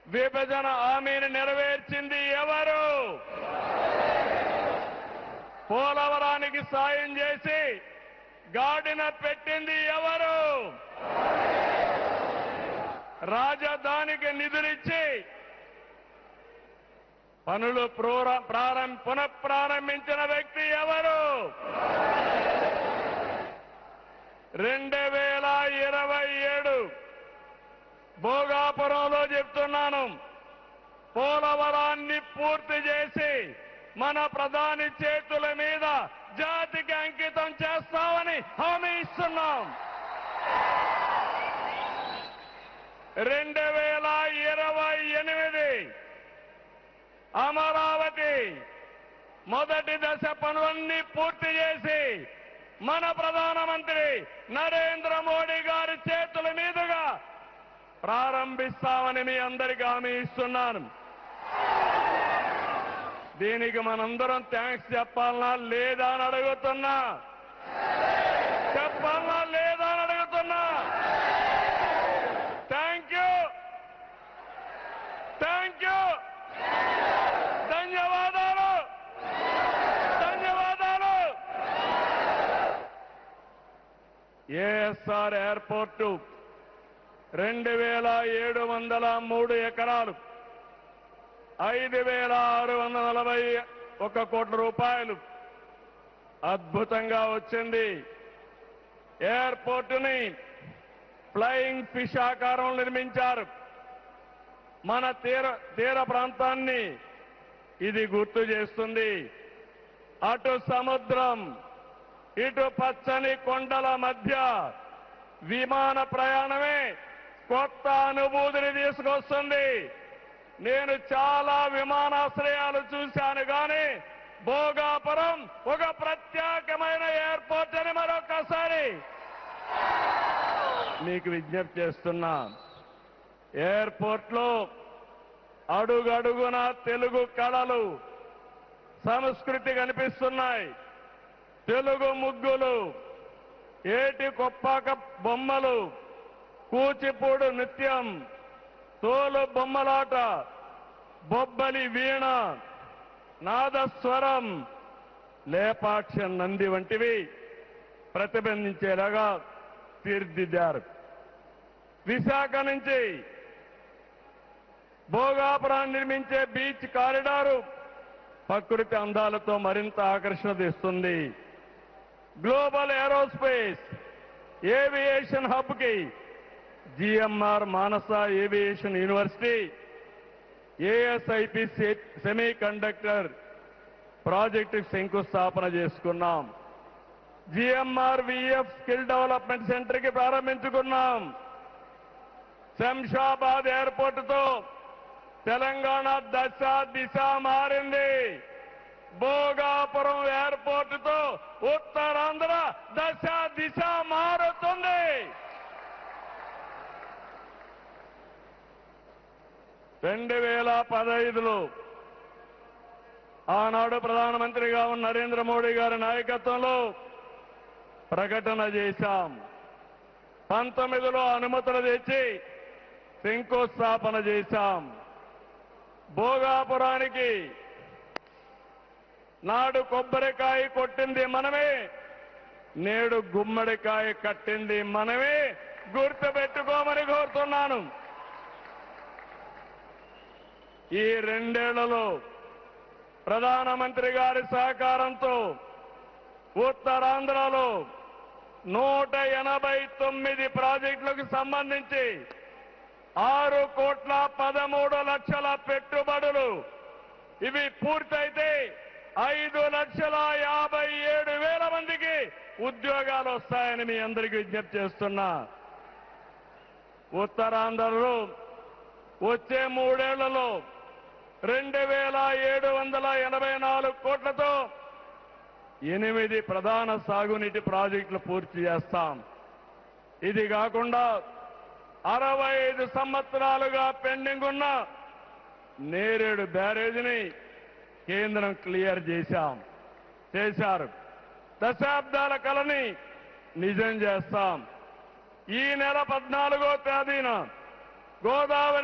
విభజన హామీని నెరవేర్చింది ఎవరు పోలవరానికి సాయం చేసి గాడిన పెట్టింది ఎవరు రాజధానికి నిధులిచ్చి పనులు ప్రోర- ప్రారం- పునఃప్రారంభించిన వ్యక్తి ఎవరు రెండు వేల ఇరవై ఏడు భోగాపురంలో చెప్తున్నాను పోలవరాన్ని పూర్తి చేసి మన ప్రధాని చేతుల మీద జాతికి అంకితం చేస్తామని హామీ ఇస్తున్నాం రెండు వేల ఇరవై ఎనిమిది అమరావతి మొదటి దశ పనులన్నీ పూర్తి చేసి మన ప్రధానమంత్రి నరేంద్ర మోడీ గారి చేతుల మీదుగా ప్రారంభిస్తామని మీ అందరికీ హామీ ఇస్తున్నాను దీనికి మనందరం థ్యాంక్స్ చెప్పాలనా లేదా అని అడుగుతున్నా చెప్పాలనా లేదా అని అడుగుతున్నా థ్యాంక్ యూ థ్యాంక్ యూ ధన్యవాదాలు ధన్యవాదాలు ఏఎస్ఆర్ ఎయిర్పోర్టు రెండు వేల ఏడు వందల మూడు ఎకరాలు ఐదు వేల ఆరు వందల నలభై ఒక కోట్ల రూపాయలు అద్భుతంగా వచ్చింది ఎయిర్పోర్టుని ఫ్లయింగ్ ఫిష్ ఆకారం నిర్మించారు మన తీర తీర ప్రాంతాన్ని ఇది గుర్తు చేస్తుంది అటు సముద్రం ఇటు పచ్చని కొండల మధ్య విమాన ప్రయాణమే కొత్త అనుభూతిని తీసుకొస్తుంది నేను చాలా విమానాశ్రయాలు చూశాను కానీ భోగాపురం ఒక ప్రత్యేకమైన ఎయిర్పోర్ట్ అని మరొకసారి మీకు విజ్ఞప్తి చేస్తున్నా ఎయిర్పోర్ట్ లో అడుగడుగున తెలుగు కళలు సంస్కృతి కనిపిస్తున్నాయి తెలుగు ముగ్గులు ఏటి కొప్పాక బొమ్మలు కూచిపూడు నృత్యం తోలు బొమ్మలాట బొబ్బలి వీణ నాదస్వరం లేపాక్ష నంది వంటివి ప్రతిబింబించేలాగా తీర్చిదిద్దారు విశాఖ నుంచి భోగాపురాన్ని నిర్మించే బీచ్ కారిడారు ప్రకృతి అందాలతో మరింత ఆకర్షణ తెస్తుంది గ్లోబల్ ఏరోస్పేస్ ఏవియేషన్ హబ్ కి GMR Manasa aviation university ASIP semiconductor project శంకుస్థాపన చేసుకున్నాం GMR VF skill development centre కి ప్రారంభించుకున్నాం శంషాబాద్ ఎయిర్పోర్ట్ తో తెలంగాణ దశ దిశ మారింది భోగాపురం ఎయిర్పోర్ట్ తో ఉత్తరాంధ్ర దశ దిశ మారుతుంది రెండు వేల పదహైదులో ఆనాడు ప్రధానమంత్రిగా ఉన్న నరేంద్ర మోడీ గారి నాయకత్వంలో ప్రకటన చేశాం పంతొమ్మిదిలో అనుమతులు తెచ్చి శంకుస్థాపన చేశాం భోగాపురానికి నాడు కొబ్బరికాయ కొట్టింది మనమే నేడు గుమ్మడికాయ కట్టింది మనమే గుర్తుపెట్టుకోమని కోరుతున్నాను ఈ రెండేళ్లలో ప్రధానమంత్రి గారి సహకారంతో ఉత్తరాంధ్రలో నూట ఎనభై తొమ్మిది ప్రాజెక్టులకు సంబంధించి ఆరు కోట్ల పదమూడు లక్షల పెట్టుబడులు ఇవి పూర్తయితే ఐదు లక్షల యాభై ఏడు వేల మందికి ఉద్యోగాలు వస్తాయని మీ అందరికీ విజ్ఞప్తి చేస్తున్నా ఉత్తరాంధ్రలో వచ్చే మూడేళ్లలో రెండు వేల ఏడు వందల ఎనభై నాలుగు కోట్లతో ఎనిమిది ప్రధాన సాగునీటి ప్రాజెక్టులు పూర్తి చేస్తాం ఇది కాకుండా అరవై ఐదు సంవత్సరాలుగా పెండింగ్ ఉన్న నేరేడు బ్యారేజీని కేంద్రం క్లియర్ చేశాం చేశారు దశాబ్దాల కలని నిజం చేస్తాం ఈ నెల పద్నాలుగో తేదీన గోదావరి